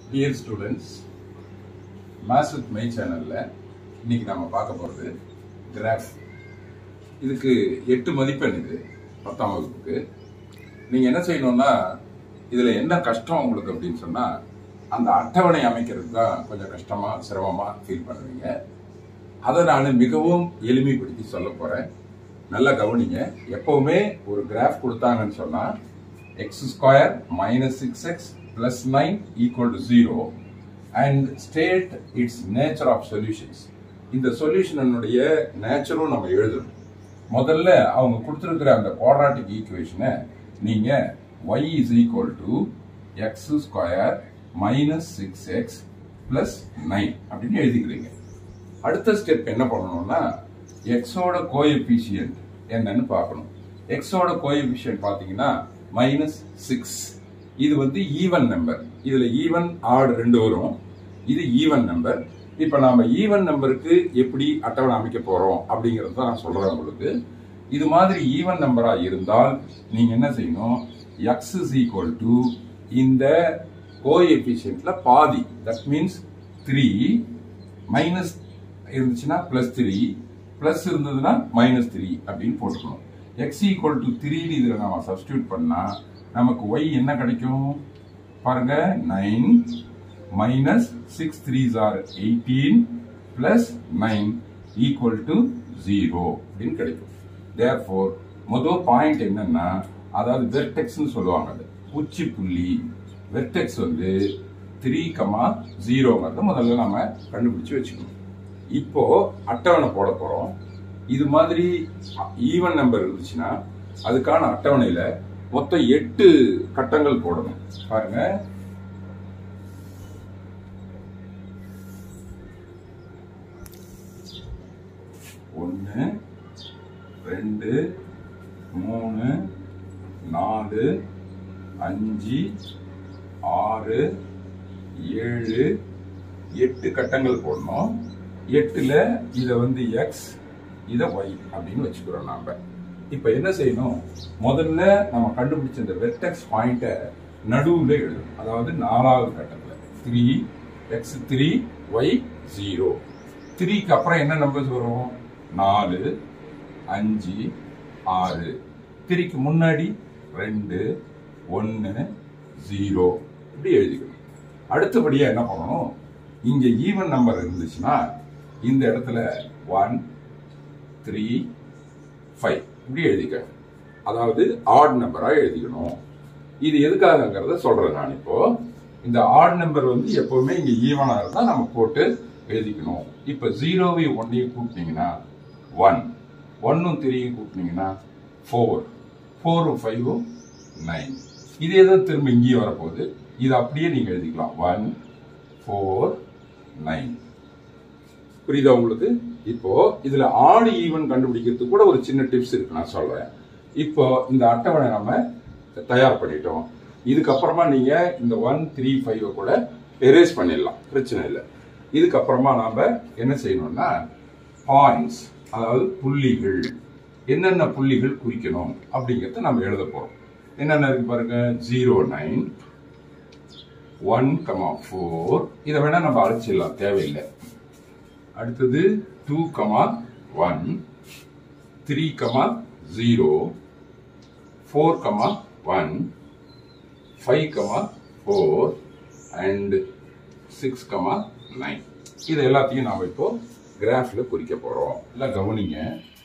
dear students maths with my சேனலில் இன்னைக்கு நம்ம பார்க்க போகிறது கிராஃப் இதுக்கு எட்டு மதிப்பெண் இது பத்தாம் வகுப்புக்கு நீங்கள் என்ன செய்யணும்னா இதில் என்ன கஷ்டம் உங்களுக்கு அப்படின்னு சொன்னால் அந்த அட்டவணை அமைக்கிறது தான் கொஞ்சம் கஷ்டமாக சிரமமாக ஃபீல் பண்ணுவீங்க அதை நான் மிகவும் எளிமைப்படுத்தி சொல்ல போகிறேன் நல்லா கவனிங்க எப்பவுமே ஒரு கிராஃப் கொடுத்தாங்கன்னு சொன்னால் x square minus six x plus nine equal to zero and state its nature of solutions இந்த சொல்யூஷனுடைய நேச்சரும் நம்ம எழுதணும் முதல்ல அவங்க கொடுத்துருக்கிற அந்த குவாட்ராட்டிக் ஈக்குவேஷனை நீங்கள் y is equal to x square minus six x plus nine அப்படின்னு எழுதிக்கிறீங்க அடுத்த ஸ்டெப் என்ன பண்ணணும்னா எக்ஸோட கோஎபிஷியன்ட் என்னன்னு பார்க்கணும் எக்ஸோட கோஎபிஷியன்ட் பார்த்தீங்கன்னா மைனஸ் சிக்ஸ் இது வந்து ஈவன் நம்பர் இதுல ஈவன் ஆட் ரெண்டு வரும் இது ஈவன் நம்பர் இப்ப நாம ஈவன் நம்பருக்கு எப்படி அட்டவணை அமைக்க போறோம் அப்படிங்கறது தான் நான் சொல்றேன் உங்களுக்கு இது மாதிரி ஈவன் நம்பரா இருந்தால் நீங்க என்ன செய்யணும் எக்ஸ் இஸ் ஈக்குவல் டு இந்த கோஎபிஷியன்ட்ல பாதி தட் மீன்ஸ் த்ரீ மைனஸ் இருந்துச்சுன்னா பிளஸ் த்ரீ பிளஸ் இருந்ததுன்னா மைனஸ் த்ரீ அப்படின்னு போட்டுக்கணும் எக்ஸ் ஈக்குவல் டு த்ரீன்னு இதில் நம்ம சப்ஸ்டியூட் பண்ணா நமக்கு ஒய் என்ன கிடைக்கும் பாருங்க nine minus six threes are eighteen plus nine equal to zero அப்படின்னு கிடைக்கும் தேர் ஃபோர் முதல் பாயிண்ட் என்னன்னா அதாவது வெர்டெக்ஸ்னு சொல்லுவாங்க அது உச்சி புள்ளி வெர்டெக்ஸ் வந்து த்ரீ கமா ஜீரோங்கிறத முதல்ல நம்ம கண்டுபிடிச்சு வச்சுக்கணும் இப்போ அட்டவணை போட போறோம் இது மாதிரி ஈவன் நம்பர் இருந்துச்சுன்னா அதுக்கான அட்டவணையில மொத்தம் எட்டு கட்டங்கள் போடணும் பாருங்க ஒன்று ரெண்டு மூணு நாலு அஞ்சு ஆறு ஏழு எட்டு கட்டங்கள் போடணும் எட்டுல இத வந்து எக்ஸ் இத ஒய் அப்படின்னு வச்சுக்கிறோம் நாம இப்ப என்ன செய்யணும் முதல்ல நம்ம கண்டுபிடிச்ச இந்த வெர்டெக்ஸ் பாயிண்ட நடுவுல எழுதணும் அதாவது நாலாவது கட்டத்துல three x three y zero த்ரீக்கு அப்புறம் என்ன நம்பர்ஸ் வரும் நாலு அஞ்சு ஆறு த்ரீக்கு முன்னாடி ரெண்டு ஒன்று ஜீரோ இப்படி எழுதிக்கணும் அடுத்தபடியா என்ன பண்ணணும் இங்க ஈவன் நம்பர் இருந்துச்சுன்னா இந்த இடத்துல ஒன் த்ரீ ஃபைவ் இப்படி எழுதிக்க அதாவது ஆட் நம்பரா எழுதிக்கணும் இது எதுக்காகங்கிறத சொல்றேன் நான் இப்போ இந்த ஆட் நம்பர் வந்து எப்பவுமே இங்க ஈவனா இருந்தா நம்ம போட்டு எழுதிக்கணும் இப்ப ஜீரோவையும் ஒன்னையும் கூட்டினீங்கன்னா ஒன் ஒன்னும் த்ரீயும் கூட்டினீங்கன்னா ஃபோர் ஃபோரும் ஃபைவும் நைன் இதே தான் திரும்ப இங்கேயும் வரப்போகுது இது அப்படியே நீங்க எழுதிக்கலாம் ஒன் ஃபோர் நைன் புரியுதா உங்களுக்கு இப்போ இதுல ஆடு ஈவன் கண்டுபிடிக்கிறதுக்கு கூட ஒரு சின்ன டிப்ஸ் இருக்கு நான் சொல்றேன் இப்போ இந்த அட்டவணை நம்ம தயார் பண்ணிட்டோம் இதுக்கப்புறமா நீங்க இந்த ஒன் த்ரீ ஃபைவ் கூட எரேஸ் பண்ணிடலாம் பிரச்சனை இல்லை இதுக்கப்புறமா நாம என்ன செய்யணும்னா பாயிண்ட்ஸ் அதாவது புள்ளிகள் என்னென்ன புள்ளிகள் குறிக்கணும் அப்படிங்கிறத நம்ம எழுத போறோம் என்னென்ன இருக்கு பாருங்க zero nine one comma four இதை வேணா நம்ம அழைச்சிடலாம் தேவையில்லை அடுத்தது two comma one three comma zero four comma one five comma four and six comma nine இது எல்லாத்தையும் நாம் இப்போ கிராஃப்ல குறிக்க போறோம் எல்லாம் கவனிங்க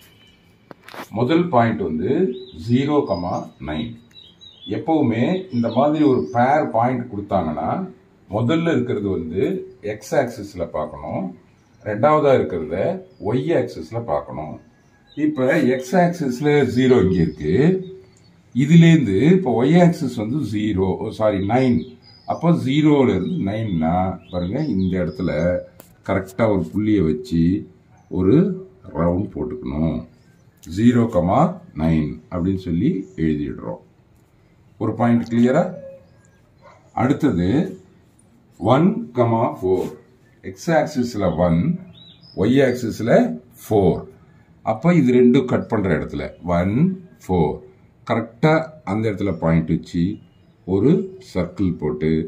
முதல் பாயிண்ட் வந்து ஜீரோ கமா நைன் எப்பவுமே இந்த மாதிரி ஒரு பேர் பாயிண்ட் கொடுத்தாங்கன்னா முதல்ல இருக்கிறது வந்து எக்ஸ் ஆக்சிஸ்ல பார்க்கணும் ரெண்டாவதா இருக்கிறத ஒய் ஆக்சிஸ்ல பார்க்கணும் இப்ப எக்ஸ் ஆக்சிஸ்ல ஜீரோ இங்க இருக்கு இதுலேருந்து இப்போ ஒய் ஆக்சிஸ் வந்து ஜீரோ சாரி நைன் அப்போ ஜீரோல இருந்து நைன்னா பாருங்க இந்த இடத்துல கரெக்டா ஒரு புள்ளியை வச்சு ஒரு ரவுண்ட் போட்டுக்கணும் ஜீரோ கமா நைன் அப்படின்னு சொல்லி எழுதிடுறோம் ஒரு பாயிண்ட் கிளியரா அடுத்தது ஒன் கமா ஃபோர் எக்ஸ் ஆக்சிஸ்ல ஒன் ஒய் ஆக்சிஸ்ல ஃபோர் அப்போ இது ரெண்டும் கட் பண்ற இடத்துல ஒன் ஃபோர் கரெக்டா அந்த இடத்துல பாயிண்ட் வச்சு ஒரு சர்க்கிள் போட்டு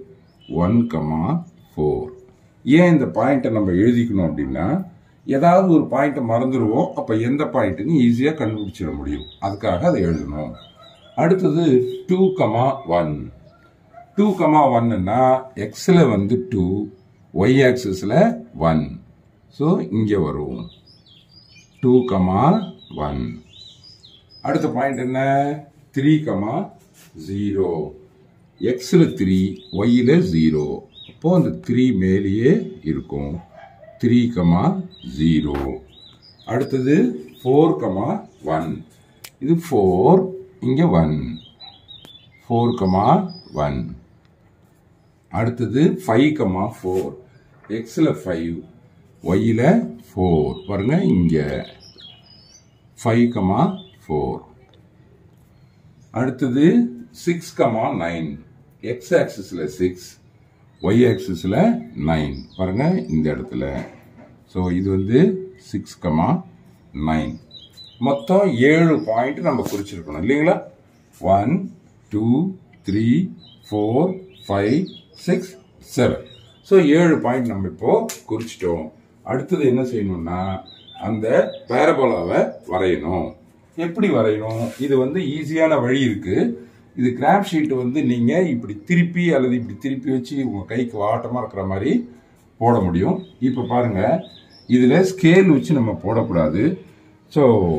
ஒன் கமா ஃபோர் ஏன் இந்த பாயிண்ட்டை நம்ம எழுதிக்கணும் அப்படின்னா ஏதாவது ஒரு பாயிண்ட்டை மறந்துடுவோம் அப்போ எந்த பாயிண்ட்டுன்னு ஈஸியாக கண்டுபிடிச்சிட முடியும் அதுக்காக அதை எழுதணும் அடுத்தது two comma one two comma ஒன்னுன்னா எக்ஸில் வந்து டூ ஒய் ஆக்சிஸில் ஒன் ஸோ இங்கே வரும் டூ கமா ஒன் அடுத்த பாயிண்ட் என்ன த்ரீ கமா ஜீரோ எக்ஸில் த்ரீ ஒய்யில் ஜீரோ அப்போ அந்த த்ரீ மேலேயே இருக்கும் த்ரீ கமா ஜீரோ அடுத்தது ஃபோர் கமா ஒன் இது ஃபோர் இங்கே ஒன் ஃபோர் கமா ஒன் அடுத்தது ஃபைவ் கமா ஃபோர் எக்ஸில் ஃபைவ் ஒய்யில் ஃபோர் பாருங்க இங்கே ஃபைவ் கமா ஃபோர் அடுத்தது six comma nine x ஆக்சிஸில் six y ஆக்சிஸில் நைன் பாருங்க இந்த இடத்துல ஸோ இது வந்து சிக்ஸ் கமா நைன் மொத்தம் ஏழு பாயிண்ட் நம்ம குறிச்சிருக்கணும் இல்லைங்களா one two three four five six seven so ஏழு பாயிண்ட் நம்ம இப்போ குறிச்சிட்டோம் அடுத்தது என்ன செய்யணும்னா அந்த பேரபோலாவை வரையணும் எப்படி வரையணும் இது வந்து ஈஸியான வழி இருக்கு இது கிராப் ஷீட் வந்து நீங்க இப்படி திருப்பி அல்லது இப்படி திருப்பி வச்சு உங்க கைக்கு வாட்டமா இருக்கிற மாதிரி போட முடியும் இப்போ பாருங்க இதுல ஸ்கேல் வச்சு நம்ம போடக்கூடாது ஸோ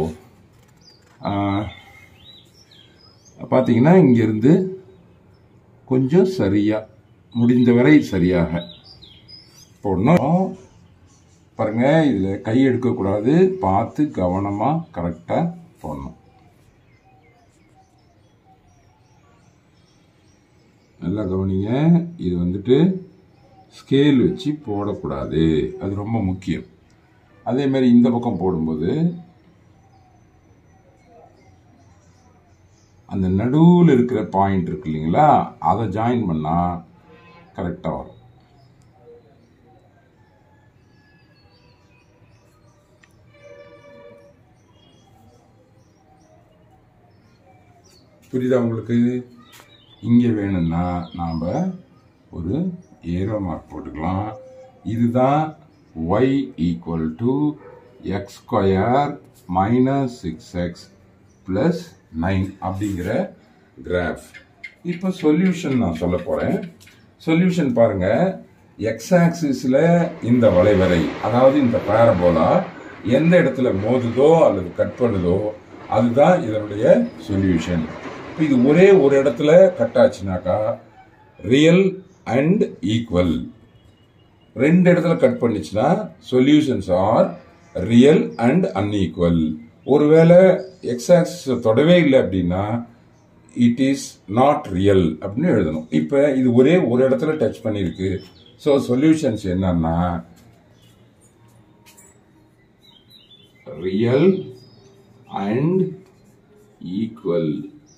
பார்த்தீங்கன்னா இங்கிருந்து கொஞ்சம் சரியா முடிந்தவரை சரியாக போடணும் பாருங்க இதில் கை எடுக்கக்கூடாது பார்த்து கவனமாக கரெக்டாக போடணும் நல்லா கவனிங்க இது வந்துட்டு ஸ்கேல் வச்சு போடக்கூடாது அது ரொம்ப முக்கியம் அதே மாதிரி இந்த பக்கம் போடும்போது அந்த நடுவில் இருக்கிற பாயிண்ட் இருக்கு இல்லைங்களா அதை ஜாயின் பண்ணால் கரெக்டாக வரும் புரியுதா உங்களுக்கு இங்கே வேணும்னா நாம் ஒரு ஏரோ மார்க் போட்டுக்கலாம் இதுதான் y equal to x square minus six x plus nine அப்படிங்கிற கிராஃப் இப்போ சொல்யூஷன் நான் சொல்ல போகிறேன் சொல்யூஷன் பாருங்க எக்ஸ் ஆக்சிஸில் இந்த வளைவரை அதாவது இந்த பேரபோலா எந்த இடத்துல மோதுதோ அல்லது கட் பண்ணுதோ அதுதான் இதனுடைய சொல்யூஷன் இப்போ இது ஒரே ஒரு இடத்துல கட் ஆச்சுனாக்கா ரியல் அண்ட் ஈக்குவல் ரெண்டு இடத்துல கட் பண்ணிச்சுன்னா solutions are real and unequal ஒருவேளை எக்ஸ் ஆக்சிஸ் தொடவே இல்லை அப்படின்னா இட் இஸ் நாட் ரியல் அப்படின்னு எழுதணும் இப்போ இது ஒரே ஒரு இடத்துல டச் பண்ணியிருக்கு ஸோ சொல்யூஷன்ஸ் என்னன்னா ரியல் அண்ட் ஈக்குவல்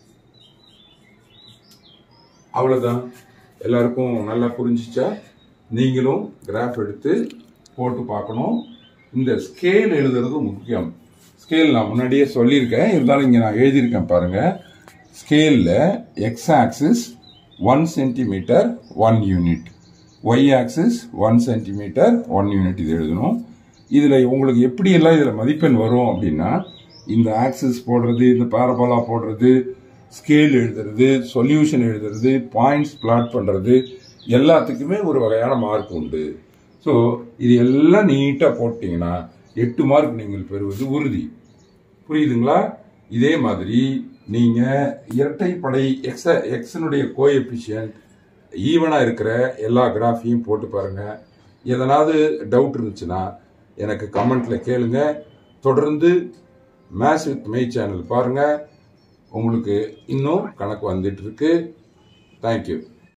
அவ்வளோதான் எல்லாருக்கும் நல்லா புரிஞ்சிச்சா நீங்களும் கிராஃப் எடுத்து போட்டு பார்க்கணும் இந்த ஸ்கேல் எழுதுறது முக்கியம் ஸ்கேல் நான் முன்னாடியே சொல்லியிருக்கேன் இருந்தாலும் இங்கே நான் எழுதியிருக்கேன் பாருங்க ஸ்கேலில் x axis one centimetre one unit y axis one centimetre one unit இது எழுதணும் இதில் உங்களுக்கு எப்படியெல்லாம் இதில் மதிப்பெண் வரும் அப்படின்னா இந்த ஆக்சிஸ் போடுறது இந்த பேரபோலா போடுறது ஸ்கேல் எழுதுறது சொல்யூஷன் எழுதுறது பாயிண்ட்ஸ் பிளாட் பண்ணுறது எல்லாத்துக்குமே ஒரு வகையான மார்க் உண்டு ஸோ இது எல்லாம் நீட்டாக போட்டிங்கன்னா எட்டு மார்க் நீங்கள் பெறுவது உறுதி புரியுதுங்களா இதே மாதிரி நீங்கள் இரட்டைப்படை எக்ஸ எக்ஸனுடைய கோஎபிஷியன்ட் ஈவனாக இருக்கிற எல்லா கிராஃபையும் போட்டு பாருங்கள் எதனாவது டவுட் இருந்துச்சுன்னா எனக்கு கமெண்ட்டில் கேளுங்க தொடர்ந்து மேத்ஸ் வித் மை சேனல் பாருங்கள் உங்களுக்கு இன்னும் கணக்கு வந்துட்டு இருக்கு தேங்க்யூ